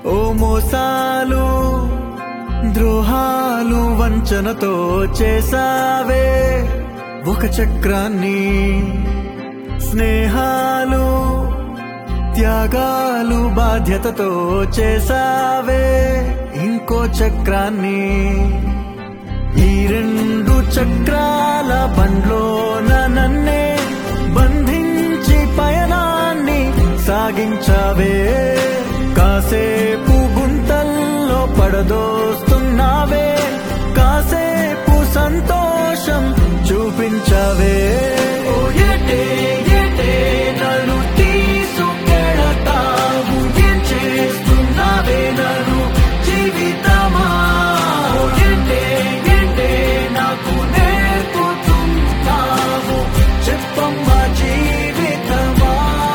ఓ మోసాలు ద్రోహాలు వంచనతో చేసావే ఒక చక్రాన్ని స్నేహాలు త్యాగాలు బాధ్యతతో చేసావే ఇంకో చక్రాన్ని ఈ రెండు చక్రాల బండ్లోన నన్నే బంధించి పయనాన్ని సాగించావే కాసేపు గుంతల్లో పడదోస్తున్నావే కాసేపు సంతోషం చూపించావే ఓ ఏటే ఏటే నన్ను తీసుకెళతావు ఏం చేస్తున్నావే నన్ను జీవితమా ఓ ఏంటే ఏంటే నాకు నేర్పుతున్నావు చెప్పమ్మా జీవితమా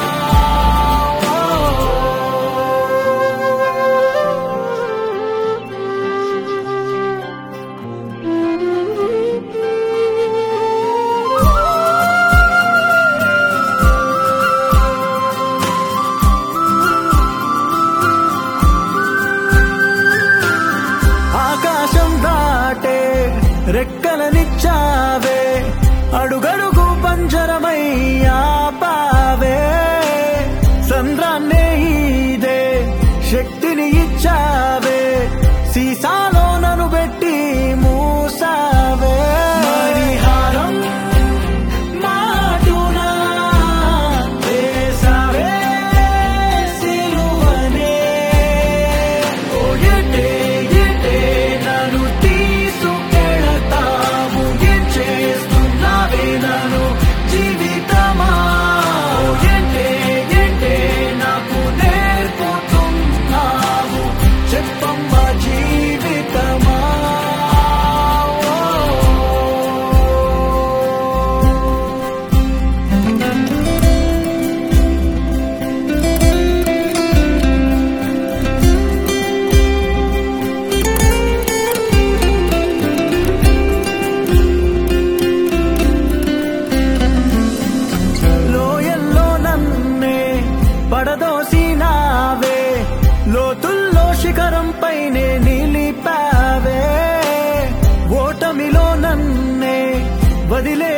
ఆకాశం దాటే రెక్కలనిచ్చావే అడుగడుగు పంజరమయ్యా పావే సంద్రాన్నే ఇదే శక్తిని ఇచ్చావే సీసాలో నన్ను పెట్టి మూసావే మణిహారం మాటునా వేసావే సిలువనే ఓ ఏటే ఏటే నన్ను తీసుకెళతావు ఏం చేస్తున్నావే నన్ను జీవితమా ఓ ఏంటే ఏంటే నాకు నేర్పుతున్నావు చెప్పమ్మా జీవితమా లోయల్లో నన్నే పడదోసినావే లోతుల్లో శిఖరంపైనే నిలిపావే ఓటమిలో నన్నే వదిలే